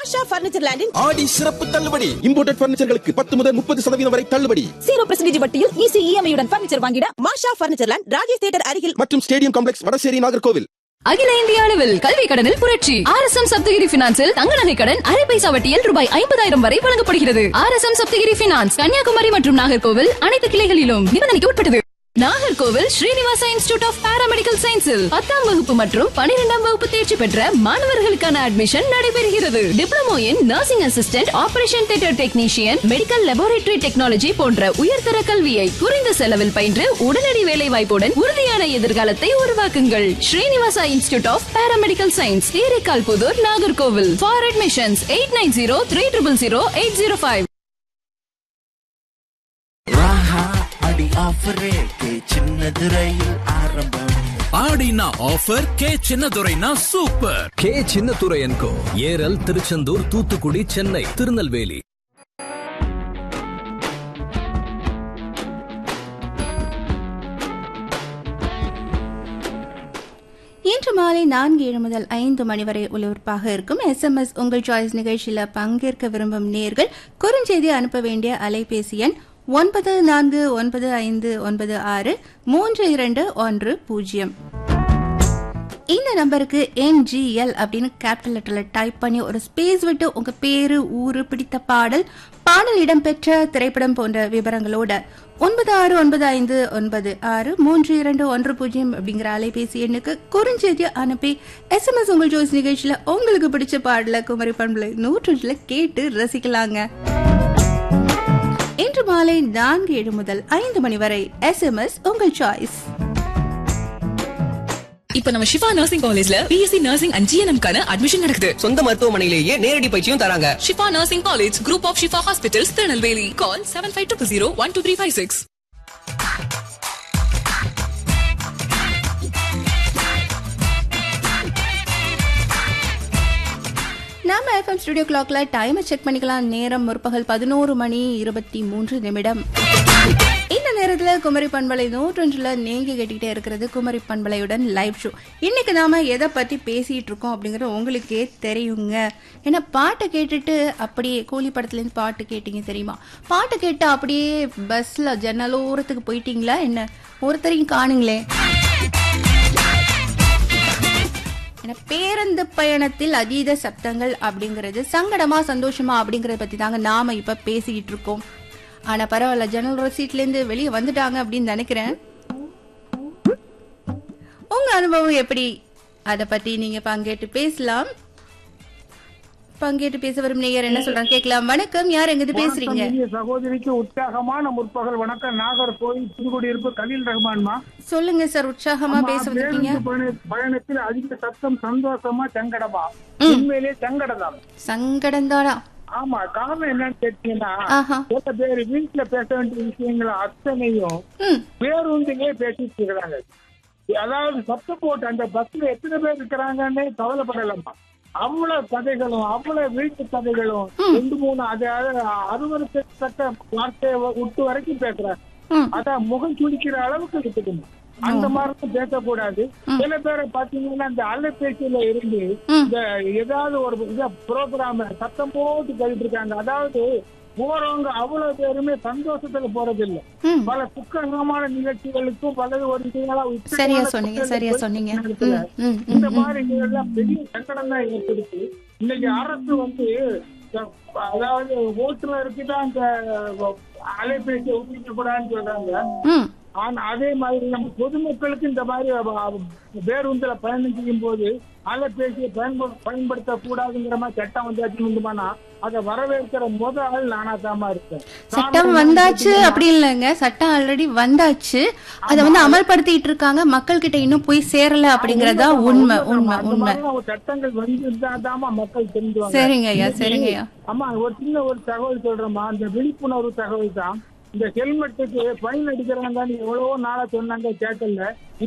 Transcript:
மாஷா furniture லேண்டின் ஆடி சிறப்பு தள்ளுபடி இம்போர்ட்டட் பர்னிச்சர்களுக்கு பத்து முதல் முப்பது சதவீதம் வரை தள்ளுபடி ஜீரோ பர்சன்டேஜ் வட்டியில் ஈஸி இஎம்ஐயுடன் பர்னிச்சர் வாங்கிட Masha furniture land Rajesh theatre அருகில் மற்றும் ஸ்டேடியம் காம்ப்ளெக்ஸ் வடசேரி நாகர்கோவில் அகில இந்திய அளவில் கல்வி கடனில் புரட்சி ஆர் எஸ் எம் சப்தகிரி பினான்சில் தங்க நகை கடன் அரை பைசா வட்டியில் ரூபாய் ஐம்பதாயிரம் வரை வழங்கப்படுகிறது R S M Saptagiri finance Kanyakumari மற்றும் நாகர்கோவில் அனைத்து கிளைகளிலும் நிபந்தனைக்கு உட்பட்டது Nagercoil Srinivasa institute of paramedical சயின்ஸில் பத்தாம் வகுப்பு மற்றும் பனிரெண்டாம் வகுப்பு தேர்ச்சி பெற்ற மாணவர்களுக்கான அட்மிஷன் நடைபெறுகிறது diploma in nursing assistant operation theatre technician medical laboratory technology போன்ற உயர்தர கல்வியை குறைந்த செலவில் பயின்று உடனடி வேலை வாய்ப்புடன் உறுதியான எதிர்காலத்தை உருவாக்குங்கள் Srinivasa institute of paramedical science Theraikal Puthur Nagercoil for admissions eight nine zero three triple zero eight zero five ராஹா அடி ஆஃபர் ரேட்டு சின்னது ரயில் ஆரம்பம் ஆடினா ஆஃபர் கே சின்னதுரைனா சூப்பர் கே சின்னத்துரை என்கோ ஏரல் திருச்செந்தூர் தூத்துக்குடி சென்னை திருநெல்வேலி இன்று மாலை நான்கு ஏழு முதல் ஐந்து மணி வரை ஒலிபரப்பாக இருக்கும் எஸ்எம்எஸ் உங்கள் சாய்ஸ் நிகழ்ச்சியில பங்கேற்க விரும்பும் நேர்கள் குறுஞ்செய்தி அனுப்ப வேண்டிய அலைபேசி எண் ஒன்பது நான்கு ஒன்பது ஐந்து ஒன்பது ஆறு மூன்று இரண்டு ஒன்று பூஜ்ஜியம் இந்த நம்பருக்கு என்ஜிஎல் அப்படின்னு கேபிட்டல் லெட்டர்ல டைப் பண்ணி ஒரு ஸ்பேஸ் விட்டு உங்க பேரு ஊரு பிடித்த பாடல் பாடல் இடம்பெற்ற திரைப்படம் போன்ற விவரங்களோட ஒன்பது ஆறு ஒன்பது ஐந்து ஒன்பது ஆறு மூன்று இரண்டு ஒன்று பூஜ்ஜியம் அப்படிங்கிற அலைபேசி எண்ணுக்கு குறுஞ்செய்தி அனுப்பி எஸ்எம்எஸ் உங்கள் ஜோஸ் நிகழ்ச்சியில உங்களுக்கு பிடிச்ச பாடல குமரி பண்புல நூற்றுல கேட்டு ரசிக்கலாங்க இன்று மாலை நான்கு ஏழு முதல் ஐந்து மணி வரை எஸ்எம்எஸ் உங்கள் சாய்ஸ் இப்ப நம்ம ஷிஃபா நர்சிங் காலேஜ்ல பிஎஸ்சி நர்சிங் அண்ட் ஜிஎன்எம் கான அட்மிஷன் நடக்குது சொந்த மருத்துவமனையிலேயே நேரடி பயிற்சியும் தராங்க Shifa nursing college group of Shifa hospitals Tirunelveli call seven five two zero one two three five six நாம எஃப்எம் ஸ்டுடியோ கிளாக்ல டைமை செக் பண்ணிக்கலாம் நேரம் முற்பகல் பதினோரு மணி இருபத்தி மூன்று நிமிடம் இந்த நேரத்துல குமரி பண்பலை நூற்றொன்றுல நீங்க கேட்டுக்கிட்டே இருக்கிறது குமரி பண்பலையுடன் லைவ் ஷோ இன்னைக்கு நாம எதை பத்தி பேசிட்டு இருக்கோம் அப்படிங்கறது உங்களுக்கே தெரியுங்க ஏன்னா பாட்டை கேட்டுட்டு அப்படியே கூலி படத்துல இருந்து பாட்டு கேட்டீங்க தெரியுமா பாட்டு கேட்டு அப்படியே பஸ்ல ஜன்னலோரத்துக்கு போயிட்டீங்களா என்ன ஒருத்தரையும் காணுங்களே ஏன்னா பேருந்து பயணத்தில் அதீத சப்தங்கள் அப்படிங்கிறது சங்கடமா சந்தோஷமா அப்படிங்கறத பத்தி தாங்க நாம இப்ப பேசிக்கிட்டு இருக்கோம் ஆனா பரவாயில்ல ஜன்னல் சீட்ல இருந்து வெளியே வந்துட்டாங்க அப்படின்னு நினைக்கிறேன் உங்க அனுபவம் எப்படி அத பத்தி நீங்க பங்கேற்று பேசலாம் பங்கேற்று பேச வரும் நேயர் என்ன சொல்றாங்க கேட்கலாம் வணக்கம் யார் எங்கிருந்து பேசுறீங்க இனிய சகோதரிக்கு உற்சாகமான முற்பகல் வணக்கம் நாகர்கோவில் புதுக்குடியிருப்பு கலீல் ரஹ்மான்மா சொல்லுங்க சார் உற்சாகமா அம்மா, பேச வந்திருக்கீங்க பேருந்து பயண- பயணத்தில் அதிக சத்தம் சந்தோஷமா சங்கடமா உண்மையிலே சங்கடம் சங்கடம் தானா ஆமா காரணம் என்னன்னு கேட்டீங்கன்னா ஆஹா சில பேர் வீட்டுல பேச வேண்டிய விஷயங்களை அத்தனையும் ம் பேருந்துகளே பேசிட்டு இருக்கிறாங்க அதாவது சத்தம் போட்டு அந்த பஸ்ல எத்தனை பேர் இருக்கிறாங்கன்னு கவலைப்படலாமா அவ்வளவு கதைகளும் அவ்வளவு வீட்டு கதைகளும் ரெண்டு மூணு அது அறுவருக்கத்தக்க வார்த்தையை விட்டு வரைக்கும் பேசுறாங்க ம். அதான் முகம் சுளிக்கிற அளவுக்கு இருக்குதுமா அந்த மாதிரிலாம் பேசக்கூடாது சில பேரை பாத்தீங்கன்னா இந்த அலைபேசியில இருந்து இந்த ஏதாவது ஒரு ப்ரோக்ராம் சத்தம் போட்டு கேட்டு இருக்காங்க அதாவது போறவங்க அவ்வளவு பேருமே சந்தோஷத்துல போறது இல்ல ம். பல துக்ககரமான நிகழ்ச்சிகளுக்கும் பல ஒரு நிகழ்ச்சிகளா உச்சகரமான சரியா சொன்னீங்க துக்கங்களுக்கு சரியா சொன்னீங்க நடக்குது. ம், ம், இந்த ம், மாதிரி இதெல்லாம் பெரிய சங்கடம் தான் ஏற்படுத்தி இன்னைக்கு அரசு வந்து அஹ், அதாவது ஓட்டுநருக்கு தான் அந்த அலைபேசியை உபயோகிக்க கூடாதுன்னு சொல்றாங்க ம் ஆனா அதே மாதிரி நம்ம பொதுமக்களுக்கு இந்த மாதிரி அவ- அவ- பேருந்துல பயணம் செய்யும் போது அலைபேசியை பயன்படு பயன்படுத்த கூடாதுங்கிற மாதிரி சட்டம் வந்தாச்சுன்னா அதை வரவேற்கிற முத ஆள் நானா தாமா இருக்கேன் சட்டம் வந்தாச்சு அப்படி இல்லைங்க சட்டம் ஆல்ரெடி வந்தாச்சு அதை வந்து அமல்படுத்திட்டு இருக்காங்க மக்கள் கிட்ட இன்னும் போய் சேரல அப்படிங்கறதா உண்மை உண்மை அந்த உண்மை மாதிரிலாம் ஒரு சட்டங்கள் வந்து இருந்தாதாமா மக்கள் தெரிஞ்சுவாங்க சரிங்க ஐயா சரிங்க ஐயா அம்மா ஒரு சின்ன ஒரு தகவல் சொல்றேம்மா அந்த விழிப்புணர்வு தகவல் தான் இந்த ஹெல்மெட்டுக்கு ஃபைன் அடிக்கிறாங்க எவ்வளவோ நாளா சொன்னாங்க கேட்கல